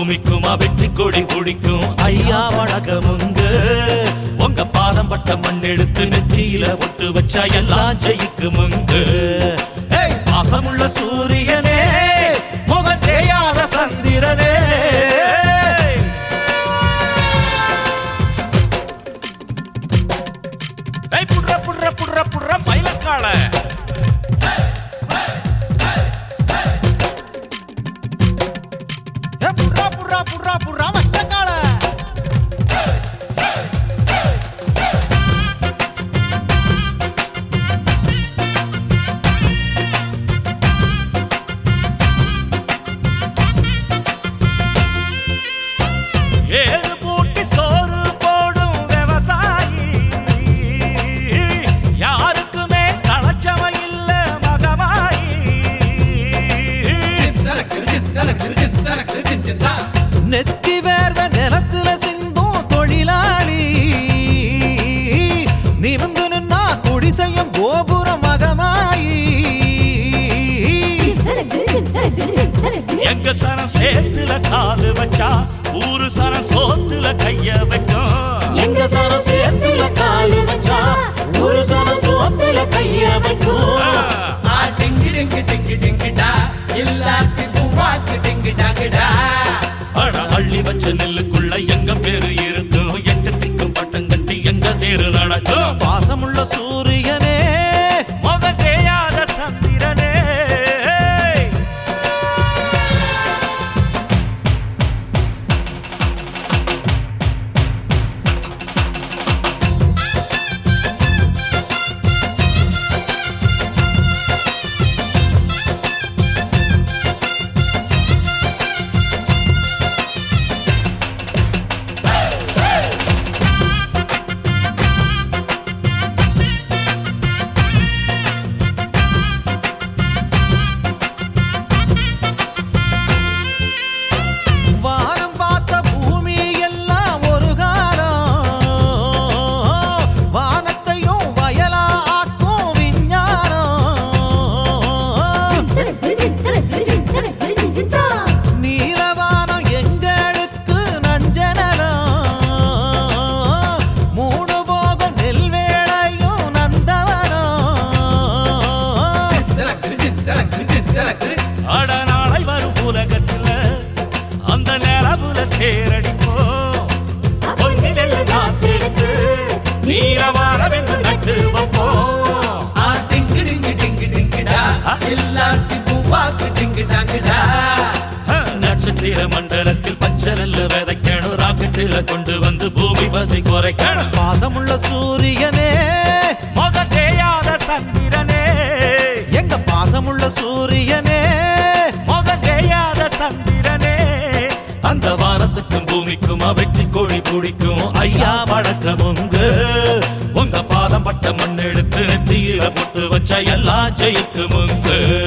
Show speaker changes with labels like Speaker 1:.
Speaker 1: பூமிக்குமா வெற்றி கொடி பிடிக்கும் ஐயா வணக்கமுங்க உங்க பாதம் பட்ட மண் எடுத்து நெத்தியில ஒட்டு வச்சா எல்லாம் ஜெயிக்குமுங்க ஏய், பாசமுள்ள சூரியனே முகம் தேயாத சந்திரனே ஏய், புட்ற புட்ற புட்ற புட்ற மயிலக்கால
Speaker 2: ஏ புட்றா புட்றா புட்றா புட்றா மச்சக்கால
Speaker 1: ஏறு பூட்டி சோறு போடும் விவசாயி யாருக்குமே சளச்சவ இல்ல மகமாயி
Speaker 2: நெத்தி வேர்வ நிலத்துல சிந்தும் தொழிலாளி நிமிந்து நின்னா குடிசையும் கோபுர மகமாயி
Speaker 1: எங்க சனம் சேத்துல காலு வச்சா ஊரு சனம் சோத்துல கைய வைக்கும்
Speaker 2: எங்க சன சேத்துல காலு வச்சா ஒரு சன சோத்துல கைய வைக்கும்
Speaker 1: ஆ, அட அள்ளி வச்ச நெல்லுக்குள்ள எங்க பேரு இருக்கும் எட்டு திக்கும் பட்டம் கட்டி எங்க தேரு நடக்கும்
Speaker 2: பாசமுள்ள சூரியனே
Speaker 1: முக தேயாத சந்திரனே
Speaker 2: வானம் பார்த்த பூமி எல்லாம் ஒரு காலம் வானத்தையும் வயலா ஆக்கும் விஞ்ஞானம் நீலவானம் எங்களுக்கு நஞ்சனலம் மூணு போக நெல் வேளையும் நந்தவனம்
Speaker 1: அட நாளை வரும் உலகத்துல அந்த நிலவுல சேரடிப்போம் நீரவாரவென்று நட்டு வைப்போம் ஆ, நட்சத்திர மண்டலத்தில் பச்சை நெல்லு விதைக்கணும் ராக்கெட்டுல கொண்டு வந்து பூமி பசி குறைக்கணும்
Speaker 2: பாசமுள்ள சூரியனே
Speaker 1: முக தேயாத சந்திரனே
Speaker 2: எங்க பாசமுள்ள சூரியனே
Speaker 1: முக தேயாத சந்திரனே அந்த வானத்துக்கும் பூமிக்கும் வெற்றி கோழி பிடிக்கும் ஐயா வழக்கமுங்க உங்க பாதம் பட்ட மண் எடுத்து நெத்தியில போட்டு வச்ச எல்லா ஜெயிக்குமுங்க